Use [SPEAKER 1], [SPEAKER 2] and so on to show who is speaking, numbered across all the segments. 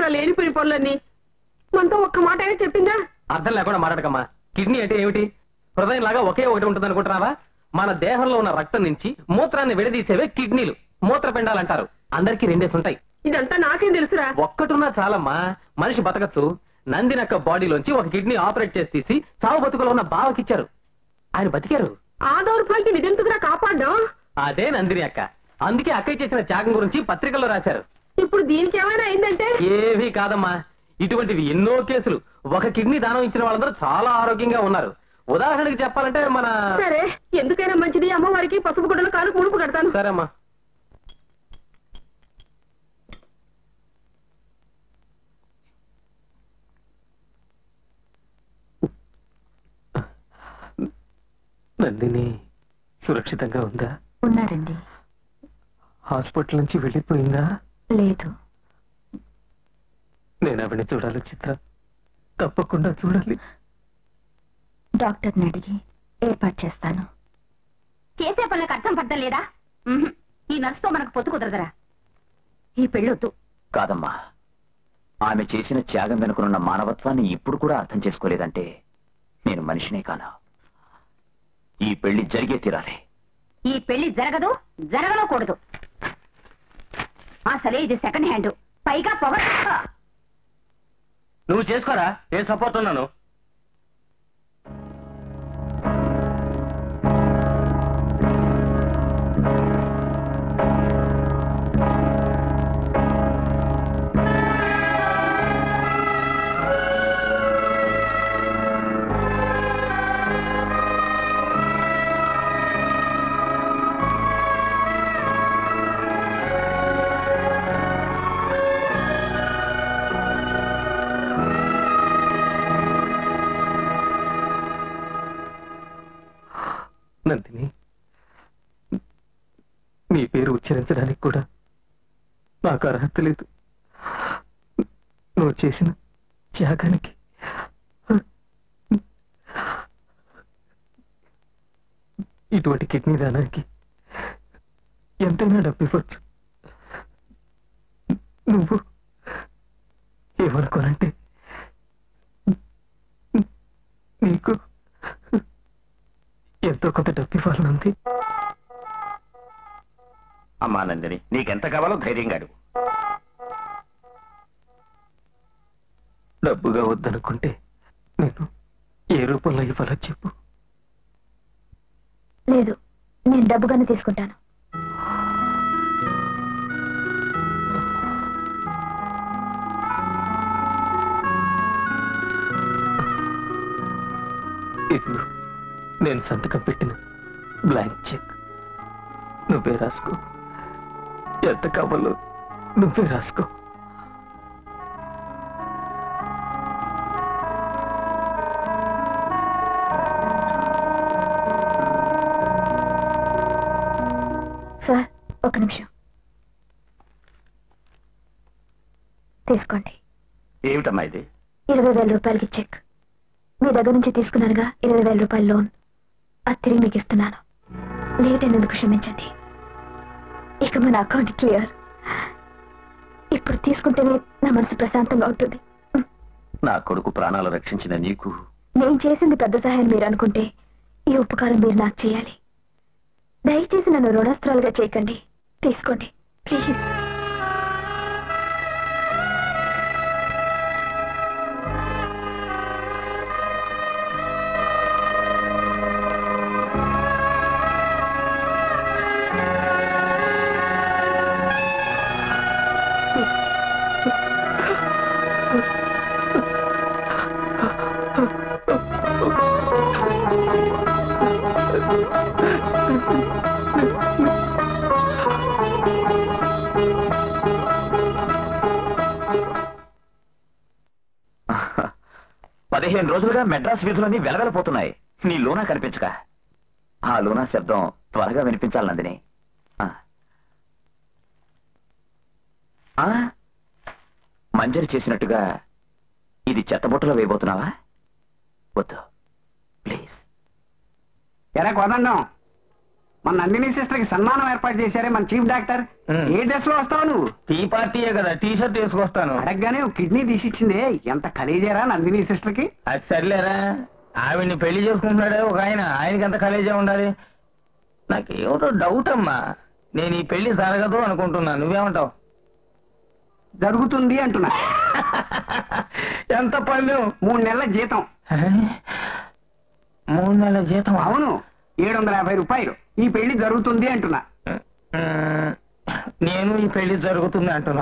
[SPEAKER 1] లేనిపోయిన పనులన్నీ మనతో ఒక్క మాట అయినా చెప్పిందా
[SPEAKER 2] అర్థం లేకుండా మాట్లాడకమ్మా కిడ్నీ అంటే ఏమిటి హృదయం లాగా ఒకే ఒకటి ఉంటుంది అనుకుంటున్నావా మన దేహంలో ఉన్న రక్తం నుంచి మూత్రాన్ని విడదీసేవే కిడ్నీలు మూత్రపిండాలంటారు అందరికీ రెండేసి ఉంటాయి
[SPEAKER 1] ఇదంతా నాకేం తెలుసురా
[SPEAKER 2] ఒక్కటున్నా చాలమ్మా మనిషి బతకచ్చు నందినక్క బాడీలోంచి ఒక కిడ్నీ ఆపరేట్ చేసి తీసి సావు బతుకులో ఉన్న బావకిచ్చారు ఆయన బతికారు
[SPEAKER 1] ఆ దౌర్భాగ్యం ఇదెందుకురా కాపాడ్డాం
[SPEAKER 2] అదే నందిని అక్క అందుకే అక్కయ్య చేసిన త్యాగం గురించి పత్రికల్లో రాశారు
[SPEAKER 1] ఇప్పుడు దీనికి ఏమైనా అయిందంటే
[SPEAKER 2] ఏవీ కాదమ్మా ఇటువంటివి ఎన్నో కేసులు ఒక కిడ్నీ దానం ఇచ్చిన వాళ్ళందరూ చాలా ఆరోగ్యంగా ఉన్నారు ఉదాహరణకి చెప్పాలంటే మన
[SPEAKER 1] సరే ఎందుకైనా మంచిది అమ్మవారికి పసుపు గుడ్డలు కాలు ముడుపు కడతాను
[SPEAKER 2] సరే అమ్మా నందిని సురక్షితంగా ఉందా
[SPEAKER 3] ఉన్నారండి
[SPEAKER 2] హాస్పిటల్ నుంచి వెళ్ళిపోయిందా
[SPEAKER 3] లేదు
[SPEAKER 2] నేను ఆవిడని చూడాలి చిత్ర తప్పకుండా చూడాలి
[SPEAKER 3] డాక్టర్ని అడిగి ఏర్పాటు చేస్తాను
[SPEAKER 1] చేసే పనులకు అర్థం పడడం లేదా ఉహుం. ఈ నర్సుతో మనకు పొత్తు కుదరదరా ఈ పెళ్ళొద్దు
[SPEAKER 4] కాదమ్మా ఆమె చేసిన త్యాగం వెనుకనున్న మానవత్వాన్ని ఇప్పుడు కూడా అర్థం చేసుకోలేదంటే నేను మనిషినే కానా ఈ పెళ్లి జరిగే తీరాలి
[SPEAKER 1] ఈ పెళ్లి జరగదు జరగనకూడదు అసలే ఇది సెకండ్ హ్యాండ్ పైగా పొగ
[SPEAKER 2] నువ్వు చేసుకోరా నేను సపోర్ట్ ఉన్నాను నందిని మీ పేరు ఉచ్చరించడానికి కూడా నాకు అర్హత లేదు నువ్వు చేసిన త్యాగానికి ఇటువంటి కిడ్నీ దానానికి ఎంతైనా డబ్బు ఇవ్వచ్చు నువ్వు ఏమనుకోనంటే నీకు ఎంతో కొంత డబ్బు ఇవ్వాలనుంది
[SPEAKER 4] అమ్మా నందిని నీకెంత కావాలో ధైర్యంగా అడుగు
[SPEAKER 2] డబ్బుగా వద్దనుకుంటే నేను ఏ రూపంలో ఇవ్వాలో చెప్పు
[SPEAKER 3] లేదు నేను డబ్బుగానే తీసుకుంటాను
[SPEAKER 2] ఇదిగో నేను సంతకం పెట్టిన బ్లాంక్ చెక్ నువ్వే రాసుకో ఎంత కావాలో నువ్వే రాసుకో
[SPEAKER 3] సార్ ఒక నిమిషం తీసుకోండి
[SPEAKER 4] ఏమిటమ్మా ఇది
[SPEAKER 3] ఇరవై వేల రూపాయలకి చెక్ మీ దగ్గర నుంచి తీసుకున్నానుగా ఇరవై వేల రూపాయల లోన్ అది తిరిగి మీకు ఇస్తున్నాను లేట్ అయినందుకు క్షమించండి ఇక మన అకౌంట్ క్లియర్ ఇప్పుడు తీసుకుంటేనే నా మనసు ప్రశాంతంగా ఉంటుంది
[SPEAKER 4] నా కొడుకు ప్రాణాలు రక్షించిన నీకు
[SPEAKER 3] నేను చేసింది పెద్ద సహాయం మీరు అనుకుంటే ఈ ఉపకారం మీరు నాకు చేయాలి దయచేసి నన్ను రుణస్త్రాలుగా చేయకండి తీసుకోండి ప్లీజ్
[SPEAKER 4] పదిహేను రోజులుగా మెడ్రాస్ వీధులన్నీ వెలవెలపోతున్నాయి నీ లోనా కనిపించక ఆ లోనా శబ్దం త్వరగా వినిపించాలి నందిని ఆ. ఆ? మంజరి చేసినట్టుగా ఇది చెత్తబుట్టలో వేయబోతున్నావా వద్దు ప్లీజ్
[SPEAKER 5] ఎరా కొదండం మన నందిని సిస్టర్ కి సన్మానం ఏర్పాటు చేశారే మన చీఫ్ డాక్టర్
[SPEAKER 2] ఉమ్.
[SPEAKER 5] ఏ డ్రెస్ లో వస్తావు నువ్వు
[SPEAKER 2] టీ పార్టీయే కదా టీ షర్ట్ వేసుకొస్తాను
[SPEAKER 5] అడగగానే ఒక కిడ్నీ తీసిచ్చిందే ఎంత ఖరీదేరా నందిని సిస్టర్ కి
[SPEAKER 2] అది సర్లేరా ఆవిడ్ని పెళ్లి చేసుకుంటున్నాడే ఒక ఆయన ఆయనకి ఎంత కలేజా ఉండాలి నాకేమిటో డౌట్ అమ్మా నేను ఈ పెళ్లి జరగదు అనుకుంటున్నా నువ్వేమంటావు
[SPEAKER 5] జరుగుతుంది అంటున్నా
[SPEAKER 2] ఎంత పళ్ళు
[SPEAKER 5] మూడు నెలల జీతం
[SPEAKER 2] మూడు నెలల జీతం
[SPEAKER 5] అవును ఏడు వందల యాభై రూపాయలు ఈ పెళ్లి జరుగుతుంది అంటున్నా
[SPEAKER 2] ఉమ్, నేను ఈ పెళ్లి జరుగుతుంది అంటున్నా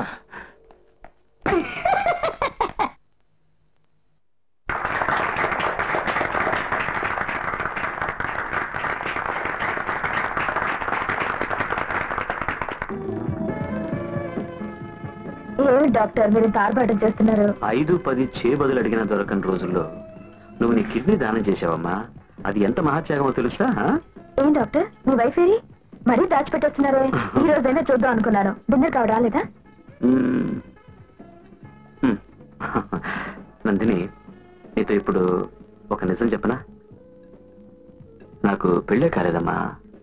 [SPEAKER 3] ఏమి డాక్టర్ మీరు తార్పాటం చేస్తున్నారు
[SPEAKER 4] ఐదు పది చేబదులు అడిగిన దొరకని రోజుల్లో నువ్వు నీ కిడ్నీ దానం చేసావమ్మా అది ఎంత మహాత్యాగమో తెలుసా ఆ?
[SPEAKER 3] ఏం డాక్టర్ మీ వైఫ్ ఏరి మరీ దాచిపెట్టొస్తున్నారే ఈ రోజైనా చూద్దాం అనుకున్నాను డిన్నర్ కావ రాలేదా
[SPEAKER 4] మ్మ్. మ్మ్. నందిని నీతో ఇప్పుడు ఒక నిజం చెప్పనా నాకు పెళ్ళే కాలేదమ్మా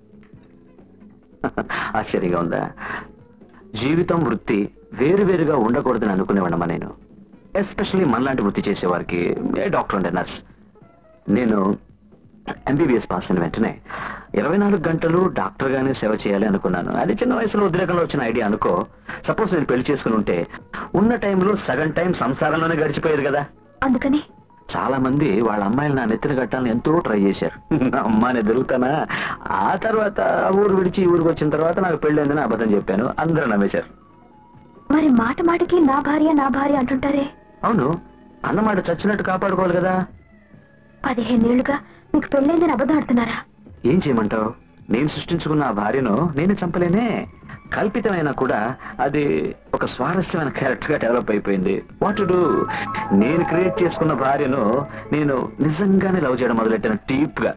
[SPEAKER 4] ఆశ్చర్యంగా ఉందా జీవితం వృత్తి వేరువేరుగా ఉండకూడదని అనుకునేవాడమ్మా నేను ఎస్పెషల్లీ మనలాంటి వృత్తి చేసేవారికి ఏ డాక్టర్ ఉండే నర్స్ నేను ఎంబీబీఎస్ పాస్ అయిన వెంటనే ఇరవై నాలుగు గంటలు డాక్టర్ గానే సేవ చేయాలి అనుకున్నాను అది చిన్న వయసులో ఉద్రేకంలో వచ్చిన ఐడియా అనుకో సపోజ్ నేను పెళ్లి చేసుకుని ఉంటే ఉన్న టైంలో సగం టైం సంసారంలోనే గడిచిపోయేది కదా
[SPEAKER 3] అందుకని
[SPEAKER 4] చాలా మంది వాళ్ళ అమ్మాయిలు నా నెత్తిన కట్టాలని ఎంతో ట్రై చేశారు అమ్మాని దొరుకుతానా ఆ తర్వాత ఊరు విడిచి ఈ ఊరికి వచ్చిన తర్వాత నాకు పెళ్ళైందని అబద్ధం చెప్పాను అందరూ నమ్మేశారు
[SPEAKER 3] మరి మాట మాటకి నా భార్య నా భార్య అంటుంటారే
[SPEAKER 4] అవును అన్నమాట చచ్చినట్టు కాపాడుకోవాలి కదా
[SPEAKER 3] పదిహేనేళ్లుగా మీకు పెళ్ళైందని అబద్ధం ఆడుతున్నారా
[SPEAKER 4] ఏం చేయమంటావు నేను సృష్టించుకున్న ఆ భార్యను నేనే చంపలేనే కల్పితమైనా కూడా అది ఒక స్వారస్యమైన క్యారెక్టర్ గా డెవలప్ అయిపోయింది వాట్ డు నేను క్రియేట్ చేసుకున్న భార్యను నేను నిజంగానే లవ్ చేయడం మొదలెట్టాను డీప్ గా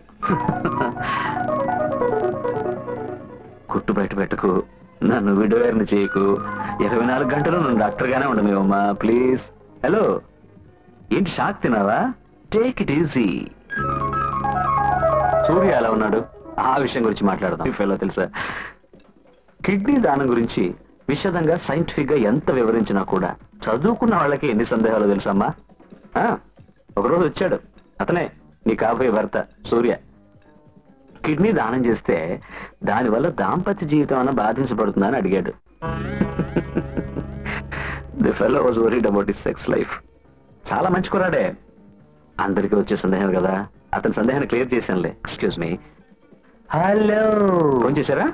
[SPEAKER 4] కుట్టు బయట పెట్టకు నన్ను విడవేరని చేయకు ఇరవై నాలుగు గంటలు నువ్వు డాక్టర్ గానే ఉండమేవమ్మా ప్లీజ్ హలో ఏంటి షాక్ తినావా టేక్ ఇట్ ఈజీ సూర్య ఎలా ఉన్నాడు ఆ విషయం గురించి మాట్లాడదాం ఫెలో తెలుసా కిడ్నీ దానం గురించి విషదంగా సైంటిఫిక్ గా ఎంత వివరించినా కూడా చదువుకున్న వాళ్ళకి ఎన్ని సందేహాలు తెలుసమ్మా ఆ, ఒకరోజు వచ్చాడు అతనే నీ కాబోయే భర్త సూర్య కిడ్నీ దానం చేస్తే దానివల్ల దాంపత్య జీవితం అన్న బాధించబడుతుందా అని అడిగాడు the fellow was worried about his sex life చాలా మంచి కురాడే అందరికీ వచ్చే సందేహం కదా అతని సందేహాన్ని క్లియర్ చేశానులే ఎక్స్క్యూజ్ మీ హలో ఫోన్ చేశారా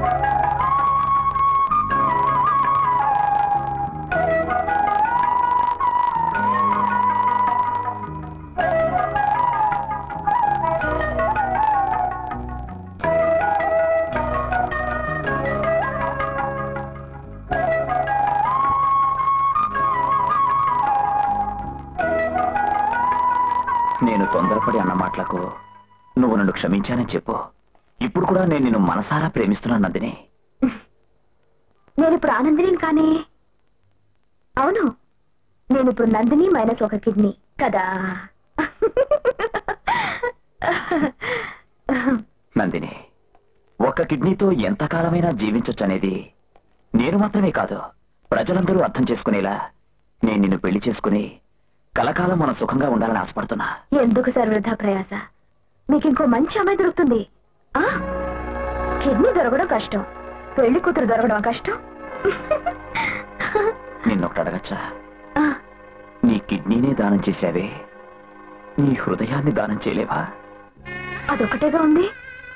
[SPEAKER 4] నేను తొందరపడి అన్న మాటలకు నువ్వు నన్ను క్షమించానని చెప్పు ఇప్పుడు కూడా నేను నిన్ను మనసారా ప్రేమిస్తున్నాను నందిని
[SPEAKER 3] నేను ఇప్పుడు ఆనందిని కానీ అవును నేను ఇప్పుడు నందిని మైనస్ ఒక కిడ్నీ కదా
[SPEAKER 4] నందిని ఒక్క కిడ్నీతో ఎంతకాలమైనా జీవించొచ్చు అనేది నేను మాత్రమే కాదు ప్రజలందరూ అర్థం చేసుకునేలా నేను నిన్ను పెళ్లి చేసుకుని కలకాలం మనం సుఖంగా ఉండాలని ఆశపడుతున్నా
[SPEAKER 3] ఎందుకు సార్ వృధా ప్రయాస మీకు ఇంకో మంచి అమ్మాయి దొరుకుతుంది ఆ కిడ్నీ దొరకడం కష్టం పెళ్లి కూతురు దొరకడం కష్టం
[SPEAKER 4] నిన్నొకటి అడగచ్చా
[SPEAKER 3] ఆ,
[SPEAKER 4] నీ కిడ్నీనే దానం చేశావే నీ హృదయాన్ని దానం చేయలేవా
[SPEAKER 3] అదొకటేగా ఉంది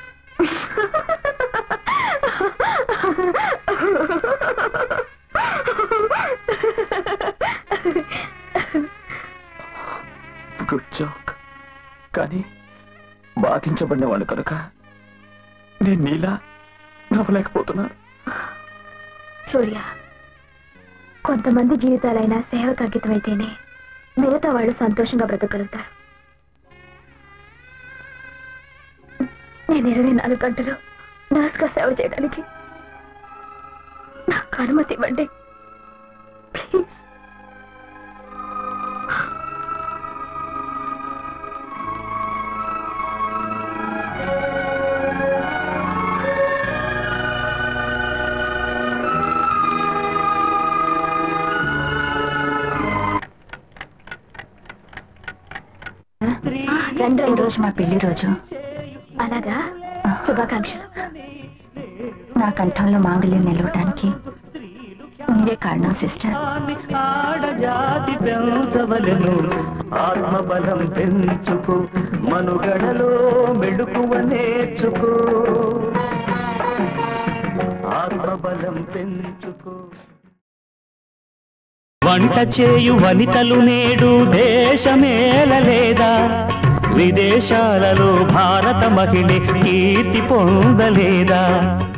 [SPEAKER 4] గుడ్ జోక్ కానీ బాధించబడిన వాళ్ళు కనుక నేను నీలా నవ్వలేకపోతున్నాను
[SPEAKER 3] సూర్య కొంతమంది జీవితాలైనా సేవకు అంకితమైతేనే మిగతా వాళ్ళు సంతోషంగా బ్రతకగలుగుతారు నేను ఇరవై నాలుగు గంటలు నర్స్గా సేవ చేయడానికి నాకు అనుమతి ఇవ్వండి ప్లీజ్
[SPEAKER 1] రోజు మా పెళ్లి రోజు
[SPEAKER 3] అలాగా శుభాకాంక్షలు
[SPEAKER 1] నా కంఠంలో మాంగళ్యం నిలవటానికి మీరే కారణం సిస్టర్
[SPEAKER 6] ఆడజాతి పెంచవలను ఆత్మబలం పెంచుకో మనుగడలో మెడుకువ నేర్చుకో ఆత్మబలం పెంచుకో వంట చేయు వనితలు నేడు దేశమేలలేదా విదేశాలలో భారత మహిళ కీర్తి పొందలేదా